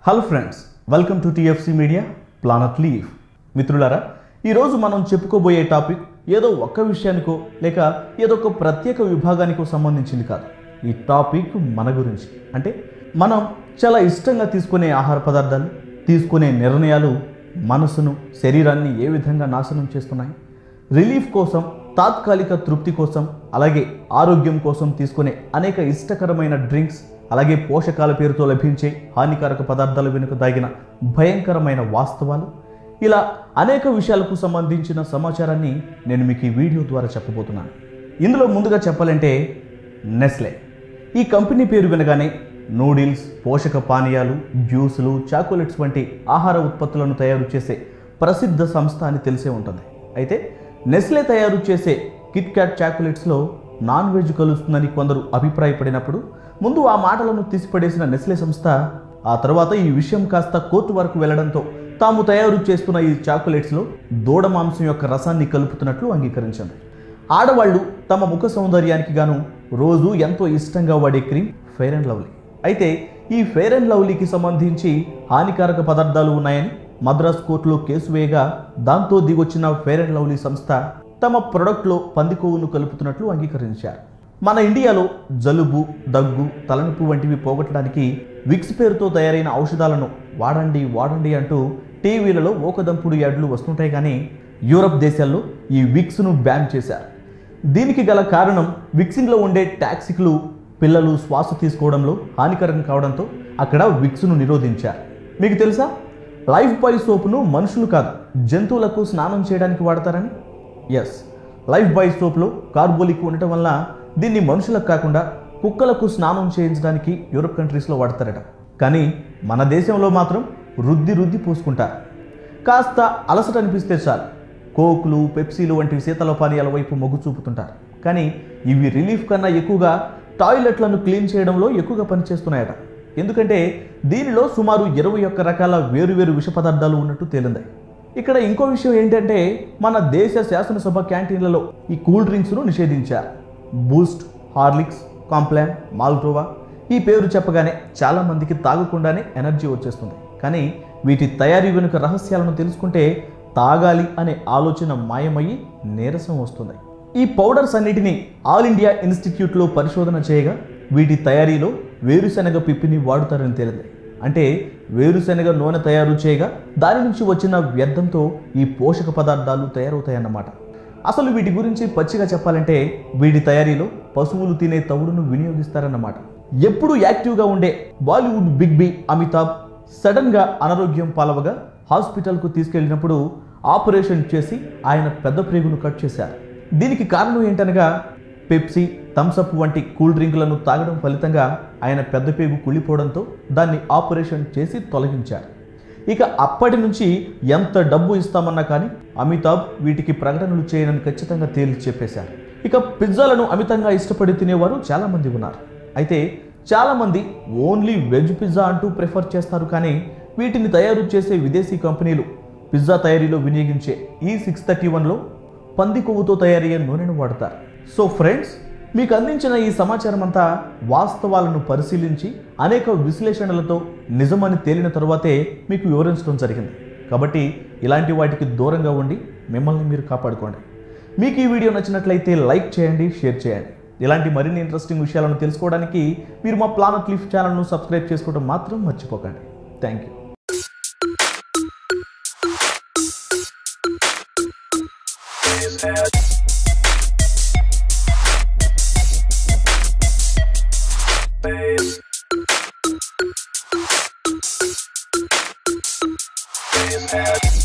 Hello friends welcome to TFC media planet leave మిత్రులారా ఈరోజు మనం చెప్పుకోబోయే టాపిక్ ఏదో ఒక్క విషయానికో లేక ఏదో ఒక ప్రత్యేక విభాగానికో సంబంధించింది కాదు ఈ టాపిక్ మన గురించి అంటే మనం చాలా ఇష్టంగా తీసుకునే ఆహార పదార్థాలు తీసుకునే నిర్ణయాలు మనసును శరీరాన్ని ఏ విధంగా నాశనం చేస్తున్నాయి రిలీఫ్ కోసం తాత్కాలిక తృప్తి కోసం అలాగే ఆరోగ్యం కోసం తీసుకునే అనేక ఇష్టకరమైన డ్రింక్స్ అలాగే పోషకాల పేరుతో లభించే హానికారక పదార్థాల వెనుక దాగిన భయంకరమైన వాస్తవాలు ఇలా అనేక విషయాలకు సంబంధించిన సమాచారాన్ని నేను మీకు ఈ వీడియో ద్వారా చెప్పబోతున్నాను ఇందులో ముందుగా చెప్పాలంటే నెస్లే ఈ కంపెనీ పేరు వినగానే నూడిల్స్ పోషక పానీయాలు జ్యూసులు చాకోలెట్స్ వంటి ఆహార ఉత్పత్తులను తయారు చేసే ప్రసిద్ధ సంస్థ అని తెలిసే ఉంటుంది అయితే నెస్లే తయారు చేసే కిట్ క్యాట్ చాకోలెట్స్లో నాన్ వెజ్ కలుస్తుందని కొందరు అభిప్రాయపడినప్పుడు ముందు ఆ మాటలను తీసిపడేసిన నెస్లే సంస్థ ఆ తర్వాత ఈ విషయం కాస్త కోర్టు వరకు వెళ్లడంతో తాము తయారు చేస్తున్న ఈ చాకోలెట్స్లో దూడ మాంసం యొక్క రసాన్ని కలుపుతున్నట్లు అంగీకరించింది ఆడవాళ్ళు తమ ముఖ సౌందర్యానికి గాను రోజు ఎంతో ఇష్టంగా వాడే క్రీమ్ ఫెయిర్ అండ్ లవ్లీ అయితే ఈ ఫెయిర్ అండ్ లవ్లీకి సంబంధించి హానికారక పదార్థాలు ఉన్నాయని మద్రాస్ కోర్టులో కేసు వేయగా దాంతో దిగొచ్చిన ఫెయిర్ అండ్ లవ్లీ సంస్థ తమ ప్రొడక్ట్లో పంది కొవ్వును కలుపుతున్నట్లు అంగీకరించారు మన ఇండియాలో జలుబు దగ్గు తలనొప్పి వంటివి పోగొట్టడానికి విక్స్ పేరుతో తయారైన ఔషధాలను వాడండి వాడండి అంటూ టీవీలలో ఓకదంపుడు యాడ్లు వస్తుంటాయి కానీ యూరప్ దేశాల్లో ఈ విక్స్ను బ్యాన్ చేశారు దీనికి గల కారణం విక్సింగ్లో ఉండే టాక్సిక్లు పిల్లలు శ్వాస తీసుకోవడంలో హానికరం కావడంతో అక్కడ విక్స్ను నిరోధించారు మీకు తెలుసా లైఫ్ బాయ్ సోపును మనుషులు కాదు జంతువులకు స్నానం చేయడానికి వాడతారని ఎస్ లైఫ్ బాయ్ సోప్లో కార్బోలిక్ ఉండటం వల్ల దీన్ని మనుషులకు కాకుండా కుక్కలకు స్నానం చేయించడానికి యూరప్ కంట్రీస్లో వాడతారట కానీ మన దేశంలో మాత్రం రుద్ది రుద్ది పూసుకుంటారు కాస్త అలసట అనిపిస్తే చాలు కోకులు పెప్సీలు వంటి శీతల పానీయాల వైపు మొగ్గు చూపుతుంటారు కానీ ఇవి రిలీఫ్ కన్నా ఎక్కువగా టాయిలెట్లను క్లీన్ చేయడంలో ఎక్కువగా పనిచేస్తున్నాయట ఎందుకంటే దీనిలో సుమారు ఇరవై ఒక్క రకాల వేరువేరు విష పదార్థాలు ఉన్నట్టు తేలింది ఇక్కడ ఇంకో విషయం ఏంటంటే మన దేశ శాసనసభ క్యాంటీన్లలో ఈ కూల్ డ్రింక్స్ను నిషేధించారు బూస్ట్ హార్లిక్స్ కాంప్లాన్ మాల్టోవా ఈ పేరు చెప్పగానే చాలా మందికి తాగకుండానే ఎనర్జీ వచ్చేస్తుంది కానీ వీటి తయారీ వెనుక రహస్యాలను తెలుసుకుంటే తాగాలి అనే ఆలోచన మాయమయ్యి నీరసం వస్తుంది ఈ పౌడర్స్ అన్నిటినీ ఆల్ ఇండియా ఇన్స్టిట్యూట్లో పరిశోధన చేయగా వీటి తయారీలో వేరుశనగ పిప్పిని వాడుతారని తేలింది అంటే వేరుశనగ నూనె తయారు చేయగా దాని నుంచి వచ్చిన వ్యర్థంతో ఈ పోషక పదార్థాలు తయారవుతాయన్నమాట అసలు వీటి గురించి పచ్చిగా చెప్పాలంటే వీటి తయారీలో పశువులు తినే తవుడును వినియోగిస్తారన్నమాట ఎప్పుడు యాక్టివ్గా ఉండే బాలీవుడ్ బిగ్ బి అమితాబ్ సడన్గా అనారోగ్యం పాలవగా హాస్పిటల్కు తీసుకెళ్ళినప్పుడు ఆపరేషన్ చేసి ఆయన పెద్ద ప్రేగును కట్ చేశారు దీనికి కారణం ఏంటనగా పెప్సీ థమ్సప్ వంటి కూల్ డ్రింకులను తాగడం ఫలితంగా ఆయన పెద్ద పేగు కుళ్ళిపోవడంతో దాన్ని ఆపరేషన్ చేసి తొలగించారు ఇక అప్పటి నుంచి ఎంత డబ్బు ఇస్తామన్నా కానీ అమితాబ్ వీటికి ప్రకటనలు చేయనని ఖచ్చితంగా తేల్చి చెప్పేశారు ఇక పిజ్జాలను అమితంగా ఇష్టపడి తినేవారు చాలామంది ఉన్నారు అయితే చాలామంది ఓన్లీ వెజ్ పిజ్జా అంటూ ప్రిఫర్ చేస్తారు కానీ వీటిని తయారు చేసే విదేశీ కంపెనీలు పిజ్జా తయారీలో వినియోగించే ఈ సిక్స్ థర్టీ వన్లో పంది కొవ్వుతో తయారయ్యే నూనెను వాడతారు సో ఫ్రెండ్స్ మీకు అందించిన ఈ సమాచారం అంతా వాస్తవాలను పరిశీలించి అనేక విశ్లేషణలతో నిజమని తేలిన తరువాతే మీకు వివరించడం జరిగింది కాబట్టి ఇలాంటి వాటికి దూరంగా ఉండి మిమ్మల్ని మీరు కాపాడుకోండి మీకు ఈ వీడియో నచ్చినట్లయితే లైక్ చేయండి షేర్ చేయండి ఇలాంటి మరిన్ని ఇంట్రెస్టింగ్ విషయాలను తెలుసుకోవడానికి మీరు మా ప్లానట్ లిఫ్ట్ ఛానల్ను సబ్స్క్రైబ్ చేసుకోవడం మాత్రం మర్చిపోకండి థ్యాంక్ యూ Head.